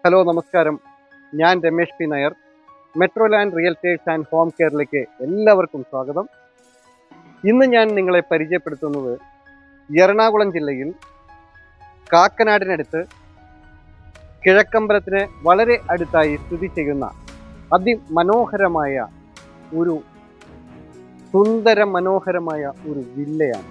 hello നമസ്കാരം ഞാൻ Ramesh P Nair metro land realtors and home കെയറിലേക്ക് എല്ലാവർക്കും സ്വാഗതം ഇന്ന് ഞാൻ നിങ്ങളെ പരിചയപ്പെടുത്തുന്നത് എറണാകുളം ജില്ലയിൽ കാക്കനാടിനടുത്ത് കിഴക്കമ്പലത്തിന് വളരെ അടുത്തായി സ്ഥിതി ചെയ്യുന്ന അതിമനോഹരമായ ഒരു സുന്ദര മനോഹരമായ ഒരു വില്ലയാണ്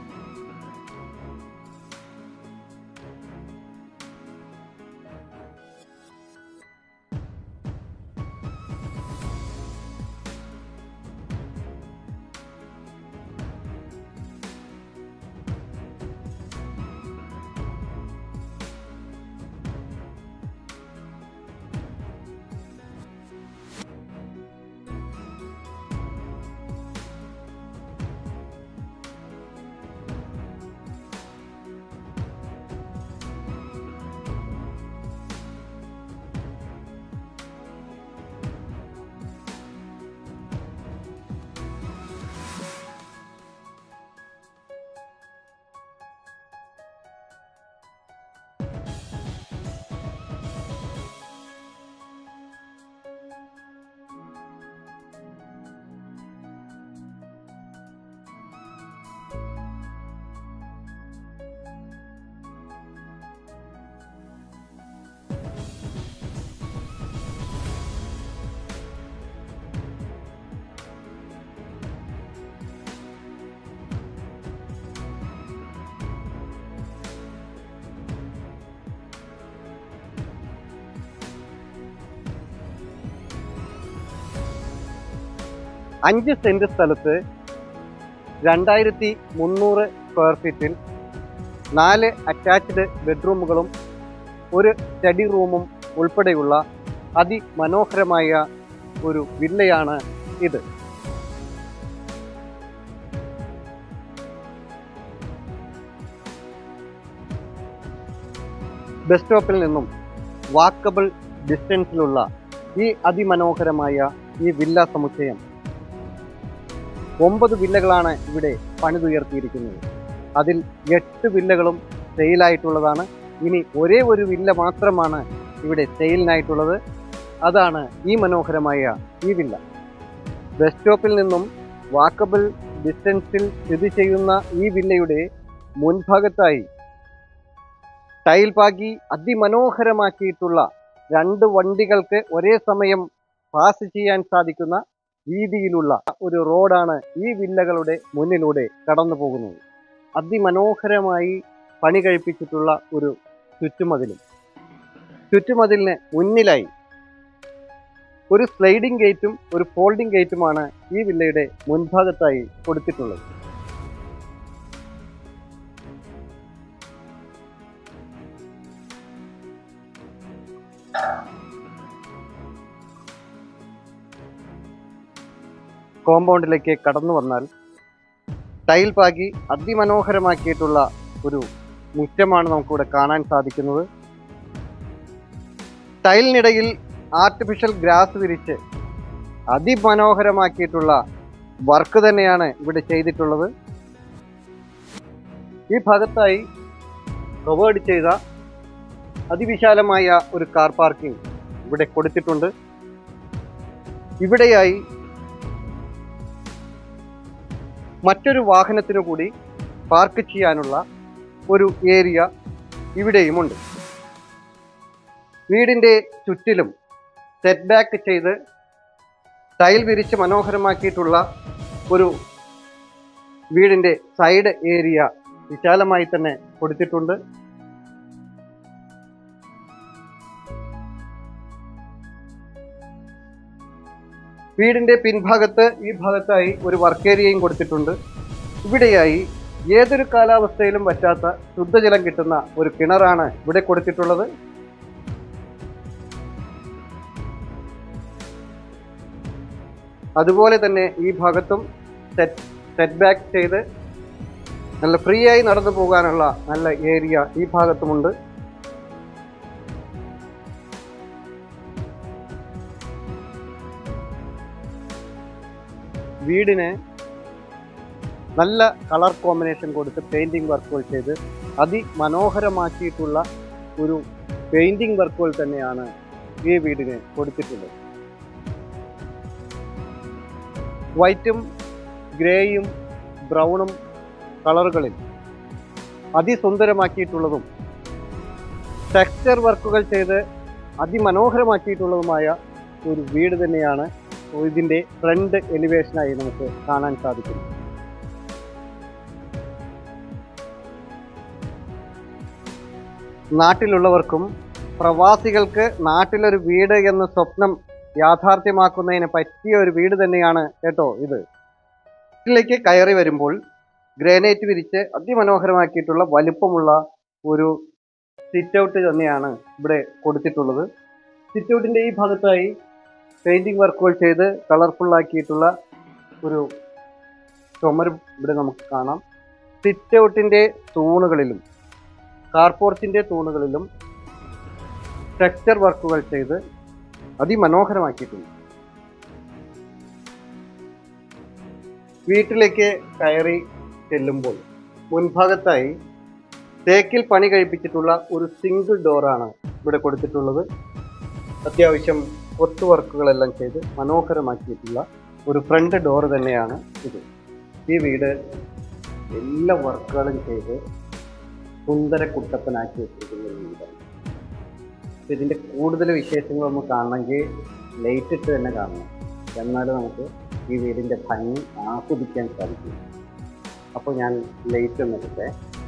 അഞ്ച് സെന്റ് സ്ഥലത്ത് രണ്ടായിരത്തി മുന്നൂറ് സ്ക്വയർ ഫീറ്റിൽ നാല് അറ്റാച്ച്ഡ് ബെഡ്റൂമുകളും ഒരു സ്റ്റഡി റൂമും ഉൾപ്പെടെയുള്ള അതിമനോഹരമായ ഒരു വില്ലയാണ് ഇത് ബസ് സ്റ്റോപ്പിൽ നിന്നും വാക്കബിൾ ഡിസ്റ്റൻസിലുള്ള ഈ അതിമനോഹരമായ ഈ വില്ല സമുച്ചയം ഒമ്പത് വില്ലകളാണ് ഇവിടെ പണിതുയർത്തിയിരിക്കുന്നത് അതിൽ എട്ട് വില്ലകളും സെയിലായിട്ടുള്ളതാണ് ഇനി ഒരേ ഒരു വില്ല മാത്രമാണ് ഇവിടെ സെയിലിനായിട്ടുള്ളത് അതാണ് ഈ മനോഹരമായ ഈ വില്ല ബസ് സ്റ്റോപ്പിൽ നിന്നും വാക്കബിൾ ഡിസ്റ്റൻസിൽ സ്ഥിതി ചെയ്യുന്ന ഈ വില്ലയുടെ മുൻഭാഗത്തായി ടൈൽ പാകി അതിമനോഹരമാക്കിയിട്ടുള്ള രണ്ട് വണ്ടികൾക്ക് ഒരേ സമയം പാസ് ചെയ്യാൻ സാധിക്കുന്ന രീതിയിലുള്ള ഒരു റോഡാണ് ഈ വില്ലകളുടെ മുന്നിലൂടെ കടന്നു പോകുന്നത് അതിമനോഹരമായി പണി കഴിപ്പിച്ചിട്ടുള്ള ഒരു ചുറ്റുമതിലും ചുറ്റുമതിലിന് മുന്നിലായി ഒരു സ്ലൈഡിംഗ് ഗേറ്റും ഒരു ഫോൾഡിംഗ് ഗേറ്റുമാണ് ഈ വില്ലയുടെ മുൻഭാഗത്തായി കൊടുത്തിട്ടുള്ളത് കോമ്പൗണ്ടിലേക്ക് കടന്നു വന്നാൽ ടൈൽ പാകി അതിമനോഹരമാക്കിയിട്ടുള്ള ഒരു മുറ്റമാണ് നമുക്കിവിടെ കാണാൻ സാധിക്കുന്നത് ടൈലിനിടയിൽ ആർട്ടിഫിഷ്യൽ ഗ്രാസ് വിരിച്ച് അതിമനോഹരമാക്കിയിട്ടുള്ള വർക്ക് തന്നെയാണ് ഇവിടെ ചെയ്തിട്ടുള്ളത് ഈ ഭാഗത്തായി പ്രൊവൈഡ് ചെയ്ത അതിവിശാലമായ ഒരു കാർ പാർക്കിംഗ് ഇവിടെ കൊടുത്തിട്ടുണ്ട് ഇവിടെയായി മറ്റൊരു വാഹനത്തിനു കൂടി പാർക്ക് ചെയ്യാനുള്ള ഒരു ഏരിയ ഇവിടെയുമുണ്ട് വീടിൻ്റെ ചുറ്റിലും സെറ്റ് ബാക്ക് ചെയ്ത് ടൈൽ വിരിച്ച് മനോഹരമാക്കിയിട്ടുള്ള ഒരു വീടിൻ്റെ സൈഡ് ഏരിയ വിശാലമായി തന്നെ കൊടുത്തിട്ടുണ്ട് വീടിന്റെ പിൻഭാഗത്ത് ഈ ഭാഗത്തായി ഒരു വർക്ക് ഏരിയയും കൊടുത്തിട്ടുണ്ട് ഇവിടെയായി ഏതൊരു കാലാവസ്ഥയിലും പറ്റാത്ത ശുദ്ധജലം കിട്ടുന്ന ഒരു കിണറാണ് ഇവിടെ കൊടുത്തിട്ടുള്ളത് അതുപോലെ തന്നെ ഈ ഭാഗത്തും സെറ്റ് സെറ്റ് ബാക്ക് ചെയ്ത് നല്ല ഫ്രീ ആയി നടന്നു പോകാനുള്ള നല്ല ഏരിയ ഈ ഭാഗത്തുമുണ്ട് വീടിന് നല്ല കളർ കോമ്പിനേഷൻ കൊടുത്ത് പെയിന്റിംഗ് വർക്കുകൾ ചെയ്ത് അതിമനോഹരമാക്കിയിട്ടുള്ള ഒരു പെയിന്റിംഗ് വർക്കുകൾ തന്നെയാണ് ഈ വീടിന് കൊടുത്തിട്ടുള്ളത് വൈറ്റും ഗ്രേയും ബ്രൗണും കളറുകളിൽ അതിസുന്ദരമാക്കിയിട്ടുള്ളതും ടെക്സ്ചർ വർക്കുകൾ ചെയ്ത് അതിമനോഹരമാക്കിയിട്ടുള്ളതുമായ ഒരു വീട് തന്നെയാണ് ഇതിൻ്റെ ഫ്രണ്ട് എലിവേഷനായി നമുക്ക് കാണാൻ സാധിക്കുന്നത് നാട്ടിലുള്ളവർക്കും പ്രവാസികൾക്ക് നാട്ടിലൊരു വീട് എന്ന സ്വപ്നം യാഥാർത്ഥ്യമാക്കുന്നതിന് പറ്റിയ ഒരു വീട് തന്നെയാണ് കേട്ടോ ഇത് വീട്ടിലേക്ക് കയറി വരുമ്പോൾ ഗ്രാനൈറ്റ് വിരിച്ച് അതിമനോഹരമാക്കിയിട്ടുള്ള വലിപ്പമുള്ള ഒരു സിറ്റ് ഔട്ട് തന്നെയാണ് ഇവിടെ കൊടുത്തിട്ടുള്ളത് സിറ്റ് ഔട്ടിൻ്റെ ഈ ഭാഗത്തായി പെയിൻറ്റിങ് വർക്കുകൾ ചെയ്ത് കളർഫുൾ ആക്കിയിട്ടുള്ള ഒരു ചുമര് ഇവിടെ നമുക്ക് കാണാം സിറ്റ് ഔട്ടിൻ്റെ തൂണുകളിലും കാർപോർച്ചിൻ്റെ തൂണുകളിലും ടെക്സ്ചർ വർക്കുകൾ ചെയ്ത് അതിമനോഹരമാക്കിയിട്ടുണ്ട് വീട്ടിലേക്ക് കയറി ചെല്ലുമ്പോൾ മുൻഭാഗത്തായി തേക്കിൽ പണി കഴിപ്പിച്ചിട്ടുള്ള ഒരു സിംഗിൾ ഡോറാണ് ഇവിടെ കൊടുത്തിട്ടുള്ളത് അത്യാവശ്യം കൊത്തു വർക്കുകളെല്ലാം ചെയ്ത് മനോഹരമാക്കിയിട്ടുള്ള ഒരു ഫ്രണ്ട് ഡോർ തന്നെയാണ് ഇത് ഈ വീട് എല്ലാ വർക്കുകളും ചെയ്ത് സുന്ദര കുട്ടപ്പനാക്കി വെച്ചിരിക്കുന്ന ഒരു വീടാണ് അപ്പൊ ഇതിൻ്റെ കൂടുതൽ വിശേഷങ്ങൾ നമുക്ക് കാണണമെങ്കിൽ ലൈറ്റ് ഇട്ട് തന്നെ കാണണം എന്നാലും നമുക്ക് ഈ വീടിൻ്റെ ഭംഗി ആസ്വദിക്കാൻ സാധിക്കും അപ്പോൾ ഞാൻ ലൈറ്റ് ഒന്ന് ഇട്ടേ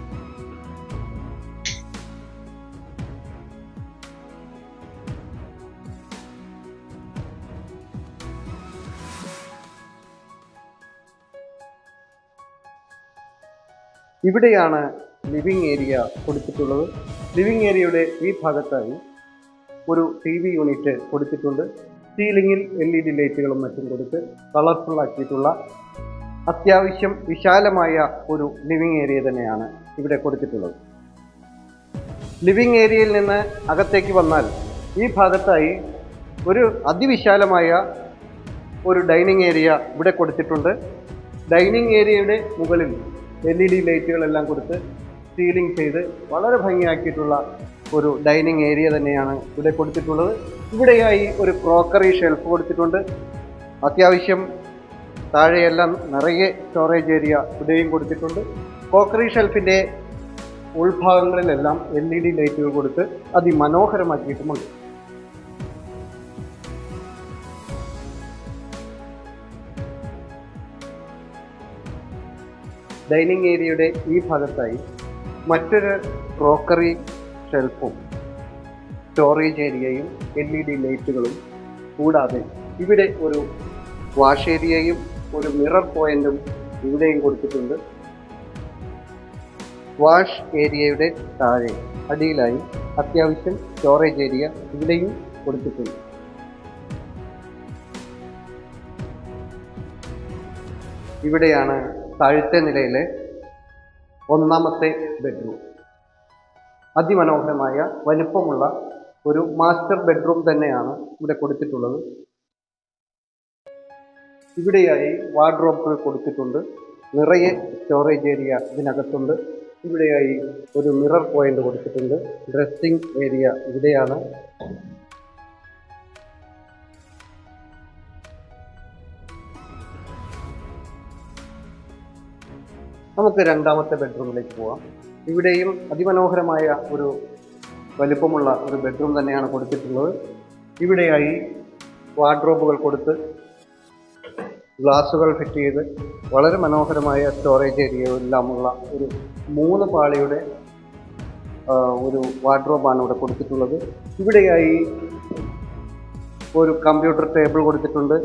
ഇവിടെയാണ് ലിവിങ് ഏരിയ കൊടുത്തിട്ടുള്ളത് ലിവിങ് ഏരിയയുടെ ഈ ഭാഗത്തായി ഒരു ടി വി യൂണിറ്റ് കൊടുത്തിട്ടുണ്ട് സീലിംഗിൽ എൽ ഇ ഡി ലൈറ്റുകളും മറ്റും കൊടുത്ത് കളർഫുൾ ആക്കിയിട്ടുള്ള അത്യാവശ്യം വിശാലമായ ഒരു ലിവിങ് ഏരിയ തന്നെയാണ് ഇവിടെ കൊടുത്തിട്ടുള്ളത് ലിവിങ് ഏരിയയിൽ നിന്ന് അകത്തേക്ക് വന്നാൽ ഈ ഭാഗത്തായി ഒരു അതിവിശാലമായ ഒരു ഡൈനിങ് ഏരിയ ഇവിടെ കൊടുത്തിട്ടുണ്ട് ഡൈനിങ് ഏരിയയുടെ മുകളിൽ എൽ ഇ ഡി ലൈറ്റുകളെല്ലാം കൊടുത്ത് സീലിംഗ് ചെയ്ത് വളരെ ഭംഗിയാക്കിയിട്ടുള്ള ഒരു ഡൈനിങ് ഏരിയ തന്നെയാണ് ഇവിടെ കൊടുത്തിട്ടുള്ളത് ഇവിടെയായി ഒരു ക്രോക്കറി ഷെൽഫ് കൊടുത്തിട്ടുണ്ട് അത്യാവശ്യം താഴെയെല്ലാം നിറയെ സ്റ്റോറേജ് ഏരിയ ഇവിടെയും കൊടുത്തിട്ടുണ്ട് ക്രോക്കറി ഷെൽഫിൻ്റെ ഉൾഭാഗങ്ങളിലെല്ലാം എൽ ഇ ഡി ലൈറ്റുകൾ കൊടുത്ത് അതിമനോഹരമാക്കിയിട്ടുമുണ്ട് ഡൈനിങ് ഏരിയയുടെ ഈ ഭാഗത്തായി മറ്റൊരു ക്രോക്കറി ഷെൽഫും സ്റ്റോറേജ് ഏരിയയും എൽ ഇ ഡി ലൈറ്റുകളും കൂടാതെ ഇവിടെ ഒരു വാഷ് ഏരിയയും ഒരു മിറർ പോയിന്റും ഇവിടെയും കൊടുത്തിട്ടുണ്ട് വാഷ് ഏരിയയുടെ താഴെ അടിയിലായി അത്യാവശ്യം സ്റ്റോറേജ് ഏരിയ ഇവിടെയും കൊടുത്തിട്ടുണ്ട് ഇവിടെയാണ് താഴത്തെ നിലയിലെ ഒന്നാമത്തെ ബെഡ്റൂം അതിമനോഹരമായ വലിപ്പമുള്ള ഒരു മാസ്റ്റർ ബെഡ്റൂം തന്നെയാണ് ഇവിടെ കൊടുത്തിട്ടുള്ളത് ഇവിടെയായി വാർഡ്രോബുകൾ കൊടുത്തിട്ടുണ്ട് നിറയെ സ്റ്റോറേജ് ഏരിയ ഇതിനകത്തുണ്ട് ഇവിടെയായി ഒരു മിറർ പോയിന്റ് കൊടുത്തിട്ടുണ്ട് ഡ്രസ്സിംഗ് ഏരിയ ഇവിടെയാണ് നമുക്ക് രണ്ടാമത്തെ ബെഡ്റൂമിലേക്ക് പോവാം ഇവിടെയും അതിമനോഹരമായ ഒരു വലിപ്പമുള്ള ഒരു ബെഡ്റൂം തന്നെയാണ് കൊടുത്തിട്ടുള്ളത് ഇവിടെയായി വാർഡ്രോബുകൾ കൊടുത്ത് ഗ്ലാസുകൾ ഫിറ്റ് ചെയ്ത് വളരെ മനോഹരമായ സ്റ്റോറേജ് ഏരിയ എല്ലാമുള്ള ഒരു മൂന്ന് പാളിയുടെ ആ, ഒരു വാർഡ്രോബാണ് ഇവിടെ കൊടുത്തിട്ടുള്ളത് ഇവിടെയായി ഒരു കമ്പ്യൂട്ടർ ടേബിൾ കൊടുത്തിട്ടുണ്ട്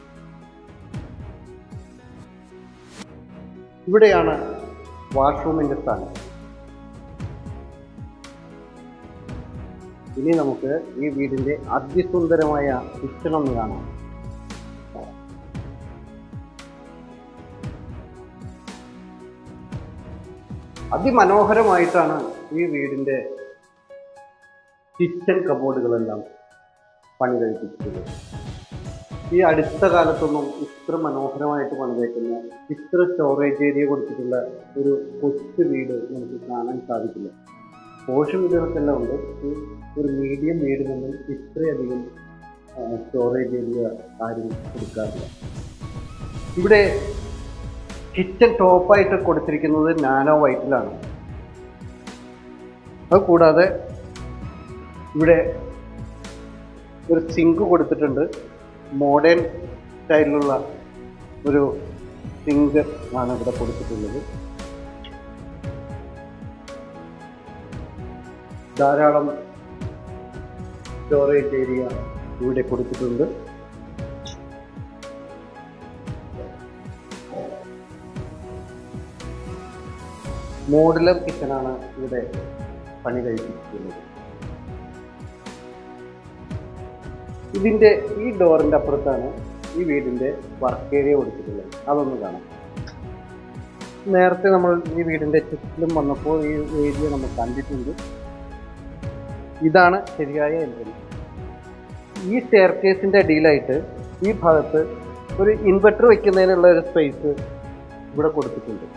ഇവിടെയാണ് വാഷ്റൂമിൻ്റെ സ്ഥാനം ഇനി നമുക്ക് ഈ വീടിൻ്റെ അതിസുന്ദരമായ കിച്ചൺ ഒന്ന് കാണാം അതിമനോഹരമായിട്ടാണ് ഈ വീടിൻ്റെ കിച്ചൺ കബോർഡുകളെല്ലാം പണി കഴിപ്പിച്ചിട്ടുള്ളത് ഈ അടുത്ത കാലത്തൊന്നും ഇത്ര മനോഹരമായിട്ട് പണിതേക്കുന്ന ഇത്ര സ്റ്റോറേജ് ഏരിയ കൊടുത്തിട്ടുള്ള ഒരു കൊച്ചു വീട് നമുക്ക് കാണാൻ സാധിക്കില്ല പോഷ് വീടുകൾക്കെല്ലാം ഉണ്ട് ഈ ഒരു മീഡിയം വീടിനൊന്നും ഇത്രയധികം സ്റ്റോറേജ് ഏരിയ ആരും കൊടുക്കാറില്ല ഇവിടെ കിച്ചൺ ടോപ്പായിട്ട് കൊടുത്തിരിക്കുന്നത് നാനോ വൈറ്റിലാണ് അത് കൂടാതെ ഇവിടെ ഒരു സിങ്ക് കൊടുത്തിട്ടുണ്ട് മോഡേൺ സ്റ്റൈലിലുള്ള ഒരു സിങ്ക് ആണ് ഇവിടെ കൊടുത്തിട്ടുള്ളത് ധാരാളം സ്റ്റോറേജ് ഏരിയ ഇവിടെ കൊടുത്തിട്ടുണ്ട് മോഡുലർ കിച്ചണാണ് ഇവിടെ പണി കഴിപ്പിച്ചിട്ടുള്ളത് ഇതിന്റെ ഈ ഡോറിന്റെ അപ്പുറത്താണ് ഈ വീടിന്റെ വർക്ക് ഏരിയ കൊടുത്തിട്ടുള്ളത് അതൊന്ന് കാണാം നേരത്തെ നമ്മൾ ഈ വീടിന്റെ ചുറ്റിലും വന്നപ്പോൾ ഈ ഏരിയ നമ്മൾ കണ്ടിട്ടുണ്ട് ഇതാണ് ശരിയായ എൻട്രൻസ് ഈ സ്റ്റെയർ കേസിന്റെ അടിയിലായിട്ട് ഈ ഭാഗത്ത് ഒരു ഇൻവെർട്ടർ വെക്കുന്നതിനുള്ള ഒരു സ്പേസ് ഇവിടെ കൊടുത്തിട്ടുണ്ട്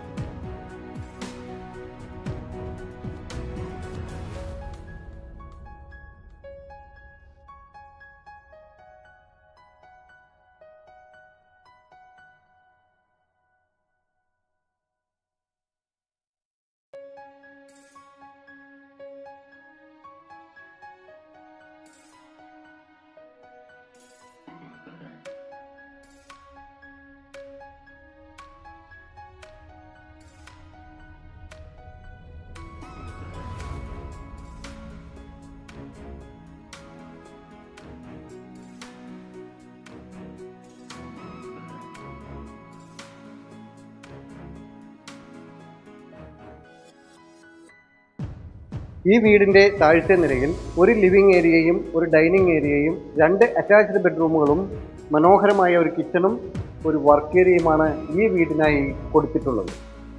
ഈ വീടിന്റെ താഴത്തെ നിലയിൽ ഒരു ലിവിംഗ് ഏരിയയും ഒരു ഡൈനിങ് ഏരിയയും രണ്ട് അറ്റാച്ച്ഡ് ബെഡ്റൂമുകളും മനോഹരമായ ഒരു കിച്ചണും ഒരു വർക്ക് ഏരിയയുമാണ് ഈ വീടിനായി കൊടുത്തിട്ടുള്ളത്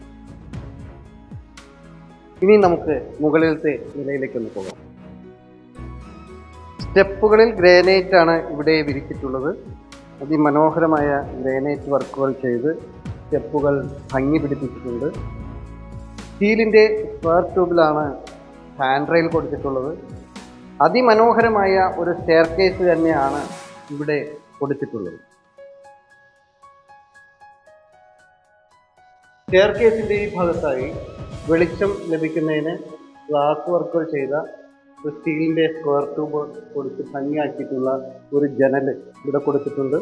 ഇനി നമുക്ക് മുകളിലത്തെ നിലയിലേക്ക് ഒന്ന് പോകാം സ്റ്റെപ്പുകളിൽ ഗ്രാനൈറ്റ് ആണ് ഇവിടെ വിരിച്ചിട്ടുള്ളത് അതിമനോഹരമായ ഗ്രാനൈറ്റ് വർക്കുകൾ ചെയ്ത് സ്റ്റെപ്പുകൾ ഭംഗി പിടിപ്പിച്ചിട്ടുണ്ട് സ്റ്റീലിൻ്റെ സ്ക്വയർ ട്യൂബിലാണ് ഹാൻഡ് റെയിൽ കൊടുത്തിട്ടുള്ളത് അതിമനോഹരമായ ഒരു സ്റ്റെയർ കേസ് തന്നെയാണ് ഇവിടെ കൊടുത്തിട്ടുള്ളത് സ്റ്റെയർ കേസിൻ്റെ ഈ ഭാഗത്തായി വെളിച്ചം ലഭിക്കുന്നതിന് ഗ്ലാസ് വർക്കുകൾ ചെയ്ത ഒരു സ്റ്റീലിൻ്റെ സ്ക്വയർ ട്യൂബ് കൊടുത്ത് ഭംഗിയാക്കിയിട്ടുള്ള ഒരു ജനൽ ഇവിടെ കൊടുത്തിട്ടുണ്ട്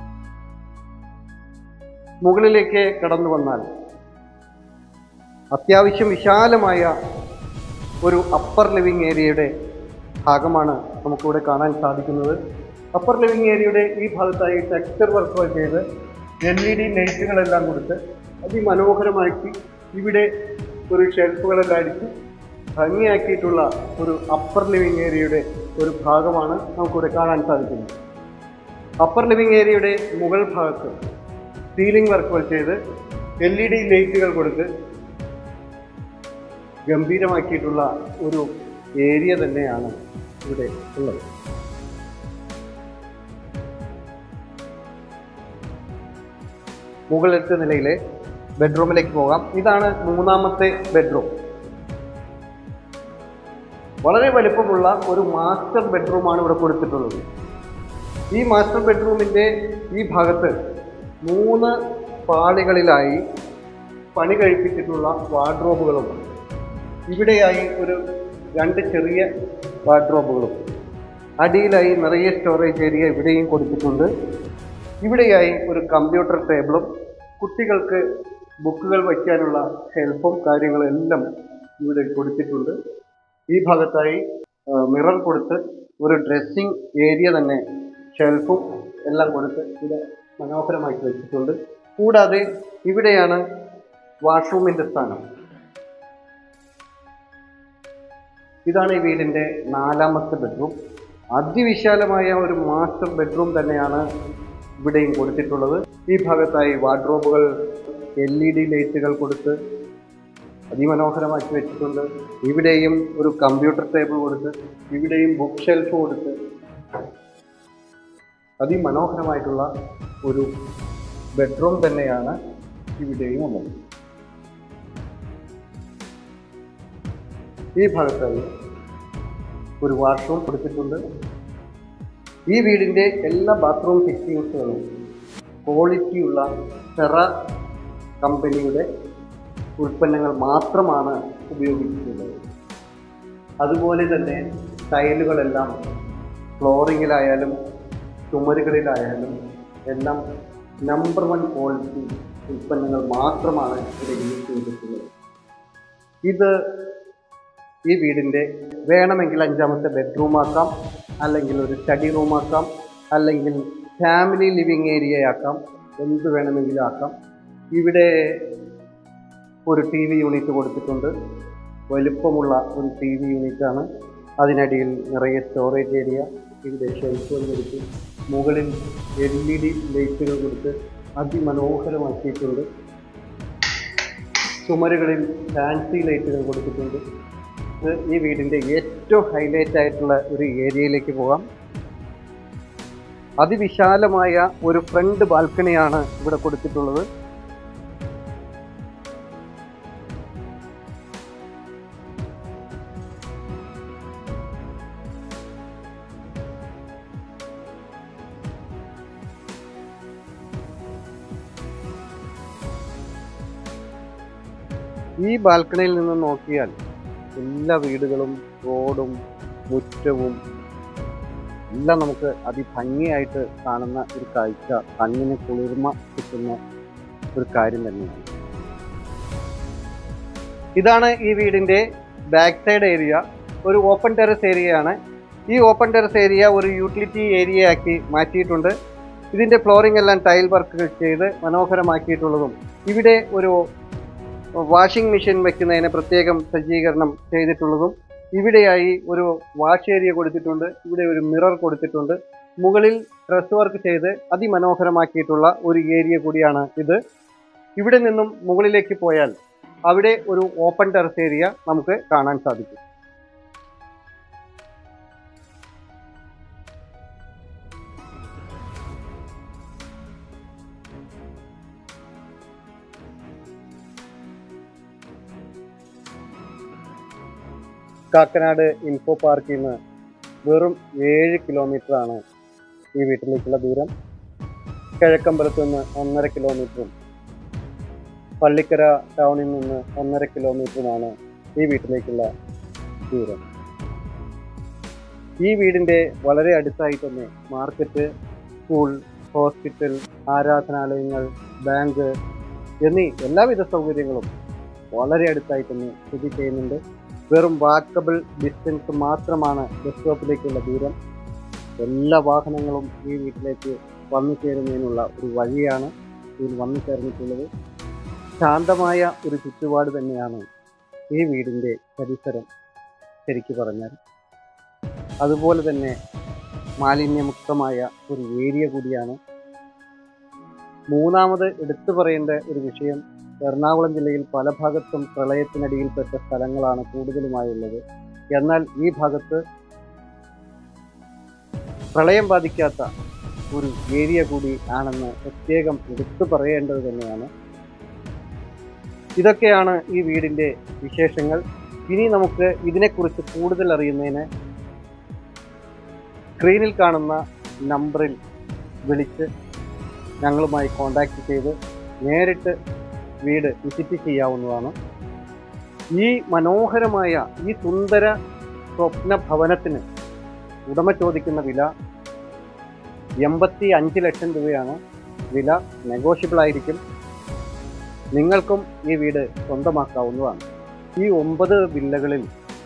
മുകളിലേക്ക് കടന്നു വന്നാൽ അത്യാവശ്യം വിശാലമായ ഒരു അപ്പർ ലിവിംഗ് ഏരിയയുടെ ഭാഗമാണ് നമുക്കിവിടെ കാണാൻ സാധിക്കുന്നത് അപ്പർ ലിവിംഗ് ഏരിയയുടെ ഈ ഭാഗത്തായി ടെക്സ്ചർ വർക്കുകൾ ചെയ്ത് എൽ ഇ ഡി ലൈറ്റുകളെല്ലാം കൊടുത്ത് അതിമനോഹരമാക്കി ഇവിടെ ഒരു ഷെൽഫുകളെല്ലാം അടിച്ച് ഭംഗിയാക്കിയിട്ടുള്ള ഒരു അപ്പർ ലിവിംഗ് ഏരിയയുടെ ഒരു ഭാഗമാണ് നമുക്കിവിടെ കാണാൻ സാധിക്കുന്നത് അപ്പർ ലിവിംഗ് ഏരിയയുടെ മുകൾ ഭാഗത്ത് സീലിംഗ് വർക്കുകൾ ചെയ്ത് എൽ ഇ ഡി ലൈറ്റുകൾ കൊടുത്ത് ഗംഭീരമാക്കിയിട്ടുള്ള ഒരു ഏരിയ തന്നെയാണ് ഇവിടെ ഉള്ളത് മുകളിലത്തെ നിലയിലെ ബെഡ്റൂമിലേക്ക് പോകാം ഇതാണ് മൂന്നാമത്തെ ബെഡ്റൂം വളരെ വലുപ്പമുള്ള ഒരു മാസ്റ്റർ ബെഡ്റൂമാണ് ഇവിടെ കൊടുത്തിട്ടുള്ളത് ഈ മാസ്റ്റർ ബെഡ്റൂമിൻ്റെ ഈ ഭാഗത്ത് മൂന്ന് പാളികളിലായി പണി കഴിപ്പിച്ചിട്ടുള്ള വാർഡ്രോബുകളും ഇവിടെയായി ഒരു രണ്ട് ചെറിയ വാർഡ്രോബുകളും അടിയിലായി നിറയെ സ്റ്റോറേജ് ഏരിയ ഇവിടെയും കൊടുത്തിട്ടുണ്ട് ഇവിടെയായി ഒരു കമ്പ്യൂട്ടർ ടേബിളും കുട്ടികൾക്ക് ബുക്കുകൾ വയ്ക്കാനുള്ള ഷെൽഫും കാര്യങ്ങളും എല്ലാം ഇവിടെ കൊടുത്തിട്ടുണ്ട് ഈ ഭാഗത്തായി മിറർ കൊടുത്ത് ഒരു ഡ്രസ്സിങ് ഏരിയ തന്നെ ഷെൽഫും എല്ലാം കൊടുത്ത് ഇവിടെ മനോഹരമാക്കി വെച്ചിട്ടുണ്ട് കൂടാതെ ഇവിടെയാണ് വാഷ്റൂമിൻ്റെ സ്ഥാനം ഇതാണ് ഈ വീടിൻ്റെ നാലാമത്തെ ബെഡ്റൂം അതിവിശാലമായ ഒരു മാസ്റ്റർ ബെഡ്റൂം തന്നെയാണ് ഇവിടെയും കൊടുത്തിട്ടുള്ളത് ഈ ഭാഗത്തായി വാർഡ്രോബുകൾ എൽ ഇ ഡി ലൈറ്റുകൾ കൊടുത്ത് അതിമനോഹരമാക്കി വെച്ചിട്ടുണ്ട് ഇവിടെയും ഒരു കമ്പ്യൂട്ടർ ടേബിൾ കൊടുത്ത് ഇവിടെയും ബുക്ക് ഷെൽഫ് കൊടുത്ത് അതിമനോഹരമായിട്ടുള്ള ഒരു ബെഡ്റൂം തന്നെയാണ് ഇവിടെയും ഉള്ളത് ഈ ഭാഗത്തായി ഒരു വാഷ്റൂം കൊടുത്തിട്ടുണ്ട് ഈ വീടിൻ്റെ എല്ലാ ബാത്റൂം ഫിറ്റിങ്സുകളും ക്വാളിറ്റിയുള്ള സെറ കമ്പനിയുടെ ഉൽപ്പന്നങ്ങൾ മാത്രമാണ് ഉപയോഗിച്ചിട്ടുള്ളത് അതുപോലെ തന്നെ ടൈലുകളെല്ലാം ഫ്ലോറിങ്ങിലായാലും ചുമരുകളിലായാലും എല്ലാം നമ്പർ വൺ ക്വാളിറ്റി ഉൽപ്പന്നങ്ങൾ മാത്രമാണ് ഇവിടെ യൂസ് ചെയ്തിട്ടുള്ളത് ഇത് ഈ വീടിൻ്റെ വേണമെങ്കിൽ അഞ്ചാമത്തെ ബെഡ്റൂം ആക്കാം അല്ലെങ്കിൽ ഒരു സ്റ്റഡി റൂം ആക്കാം അല്ലെങ്കിൽ ഫാമിലി ലിവിങ് ഏരിയ ആക്കാം എന്ത് വേണമെങ്കിലും ആക്കാം ഇവിടെ ഒരു ടി വി യൂണിറ്റ് കൊടുത്തിട്ടുണ്ട് വലുപ്പമുള്ള ഒരു ടി വി യൂണിറ്റാണ് അതിനടിയിൽ നിറയെ സ്റ്റോറേജ് ഏരിയ ഇവിടെ ഷെൽഫുകൾ കൊടുത്ത് മുകളിൽ എൽ ഇ ഡി ലൈറ്റുകൾ കൊടുത്ത് അതിമനോഹരമാക്കിയിട്ടുണ്ട് ചുമരുകളിൽ ഫാൻസി ലൈറ്റുകൾ കൊടുത്തിട്ടുണ്ട് ഇത് ഈ വീടിൻ്റെ ഏറ്റവും ഹൈലൈറ്റ് ആയിട്ടുള്ള ഒരു ഏരിയയിലേക്ക് പോകാം അതിവിശാലമായ ഒരു ഫ്രണ്ട് ബാൽക്കണിയാണ് ഇവിടെ കൊടുത്തിട്ടുള്ളത് ഈ ബാൽക്കണിയിൽ നിന്ന് നോക്കിയാൽ എല്ലാ വീടുകളും റോഡും മുറ്റവും എല്ലാം നമുക്ക് അതിഭംഗിയായിട്ട് കാണുന്ന ഒരു കാഴ്ച കണ്ണിന് കുളിർമ കിട്ടുന്ന ഒരു കാര്യം തന്നെയാണ് ഇതാണ് ഈ വീടിന്റെ ബാക്ക് സൈഡ് ഏരിയ ഒരു ഓപ്പൺ ടെറസ് ഏരിയയാണ് ഈ ഓപ്പൺ ടെറസ് ഏരിയ ഒരു യൂട്ടിലിറ്റി ഏരിയ ആക്കി മാറ്റിയിട്ടുണ്ട് ഇതിന്റെ ഫ്ലോറിംഗ് എല്ലാം ടൈൽ വർക്കുകൾ ചെയ്ത് മനോഹരമാക്കിയിട്ടുള്ളതും ഇവിടെ ഒരു വാഷിംഗ് മെഷീൻ വെക്കുന്നതിന് പ്രത്യേകം സജ്ജീകരണം ചെയ്തിട്ടുള്ളതും ഇവിടെയായി ഒരു വാഷ് ഏരിയ കൊടുത്തിട്ടുണ്ട് ഇവിടെ ഒരു മിറർ കൊടുത്തിട്ടുണ്ട് മുകളിൽ ഡ്രസ് വർക്ക് ചെയ്ത് അതിമനോഹരമാക്കിയിട്ടുള്ള ഒരു ഏരിയ കൂടിയാണ് ഇത് ഇവിടെ നിന്നും മുകളിലേക്ക് പോയാൽ അവിടെ ഒരു ഓപ്പൺ ടെറസ് ഏരിയ നമുക്ക് കാണാൻ സാധിക്കും കാക്കനാട് ഇൻഫോ പാർക്കിൽ നിന്ന് വെറും ഏഴ് കിലോമീറ്റർ ആണ് ഈ വീട്ടിലേക്കുള്ള ദൂരം കിഴക്കമ്പലത്ത് നിന്ന് ഒന്നര കിലോമീറ്ററും പള്ളിക്കര ടൗണിൽ നിന്ന് ഒന്നര കിലോമീറ്ററുമാണ് ഈ വീട്ടിലേക്കുള്ള ദൂരം ഈ വീടിൻ്റെ വളരെ അടുത്തായി തന്നെ മാർക്കറ്റ് സ്കൂൾ ഹോസ്പിറ്റൽ ആരാധനാലയങ്ങൾ ബാങ്ക് എന്നീ എല്ലാവിധ സൗകര്യങ്ങളും വളരെ അടുത്തായി തന്നെ സ്ഥിതി ചെയ്യുന്നുണ്ട് വെറും വാക്കബിൾ ഡിസ്റ്റൻസ് മാത്രമാണ് ബസ് സ്റ്റോപ്പിലേക്കുള്ള ദൂരം എല്ലാ വാഹനങ്ങളും ഈ വീട്ടിലേക്ക് വന്നു ചേരുന്നതിനുള്ള ഒരു വഴിയാണ് ഇതിൽ വന്നു ചേർന്നിട്ടുള്ളത് ശാന്തമായ ഒരു ചുറ്റുപാട് തന്നെയാണ് ഈ വീടിൻ്റെ പരിസരം ശരിക്കു പറഞ്ഞാൽ അതുപോലെ തന്നെ മാലിന്യമുക്തമായ ഒരു ഏരിയ കൂടിയാണ് മൂന്നാമത് എടുത്തു പറയേണ്ട ഒരു വിഷയം എറണാകുളം ജില്ലയിൽ പല ഭാഗത്തും പ്രളയത്തിനടിയിൽപ്പെട്ട സ്ഥലങ്ങളാണ് കൂടുതലുമായുള്ളത് എന്നാൽ ഈ ഭാഗത്ത് പ്രളയം ബാധിക്കാത്ത ഒരു ഏരിയ കൂടി ആണെന്ന് പ്രത്യേകം എടുത്തു പറയേണ്ടത് തന്നെയാണ് ഇതൊക്കെയാണ് ഈ വീടിൻ്റെ വിശേഷങ്ങൾ ഇനി നമുക്ക് ഇതിനെക്കുറിച്ച് കൂടുതൽ അറിയുന്നതിന് സ്ക്രീനിൽ കാണുന്ന നമ്പറിൽ വിളിച്ച് ഞങ്ങളുമായി കോണ്ടാക്ട് ചെയ്ത് നേരിട്ട് വീട് വിസിറ്റ് ചെയ്യാവുന്നതാണ് ഈ മനോഹരമായ ഈ സുന്ദര സ്വപ്ന ഭവനത്തിന് ഉടമ ചോദിക്കുന്ന വില എൺപത്തി അഞ്ച് ലക്ഷം രൂപയാണ് വില നെഗോഷ്യബിൾ ആയിരിക്കും നിങ്ങൾക്കും ഈ വീട് സ്വന്തമാക്കാവുന്നതാണ് ഈ ഒമ്പത് വില്ലകളിൽ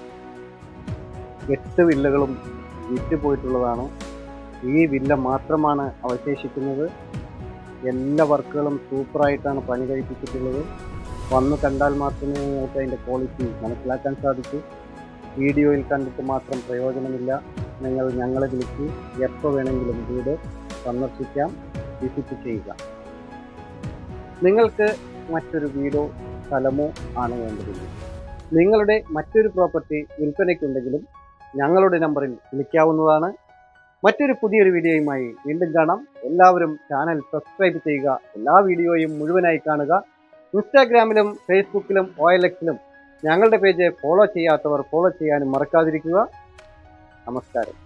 എട്ട് വില്ലകളും വിറ്റുപോയിട്ടുള്ളതാണ് ഈ വില്ല മാത്രമാണ് അവശേഷിക്കുന്നത് എല്ലാ വർക്കുകളും സൂപ്പറായിട്ടാണ് പണി കഴിപ്പിച്ചിട്ടുള്ളത് വന്ന് കണ്ടാൽ മാത്രമേ നിങ്ങൾക്ക് അതിൻ്റെ ക്വാളിറ്റി മനസ്സിലാക്കാൻ സാധിക്കൂ വീഡിയോയിൽ കണ്ടിട്ട് മാത്രം പ്രയോജനമില്ല നിങ്ങൾ ഞങ്ങളെ വിളിച്ച് എപ്പോൾ വേണമെങ്കിലും വീട് സന്ദർശിക്കാം വിസിറ്റ് ചെയ്യുക നിങ്ങൾക്ക് മറ്റൊരു വീടോ സ്ഥലമോ ആണ് വേണ്ടതെങ്കിൽ നിങ്ങളുടെ മറ്റൊരു പ്രോപ്പർട്ടി വിൽപ്പനയ്ക്കുണ്ടെങ്കിലും ഞങ്ങളുടെ നമ്പറിൽ വിളിക്കാവുന്നതാണ് മറ്റൊരു പുതിയൊരു വീഡിയോയുമായി വീണ്ടും കാണാം എല്ലാവരും ചാനൽ സബ്സ്ക്രൈബ് ചെയ്യുക എല്ലാ വീഡിയോയും മുഴുവനായി കാണുക ഇൻസ്റ്റാഗ്രാമിലും ഫേസ്ബുക്കിലും ഒ എൽ എക്സിലും ഞങ്ങളുടെ പേജ് ഫോളോ ചെയ്യാത്തവർ ഫോളോ ചെയ്യാനും മറക്കാതിരിക്കുക നമസ്കാരം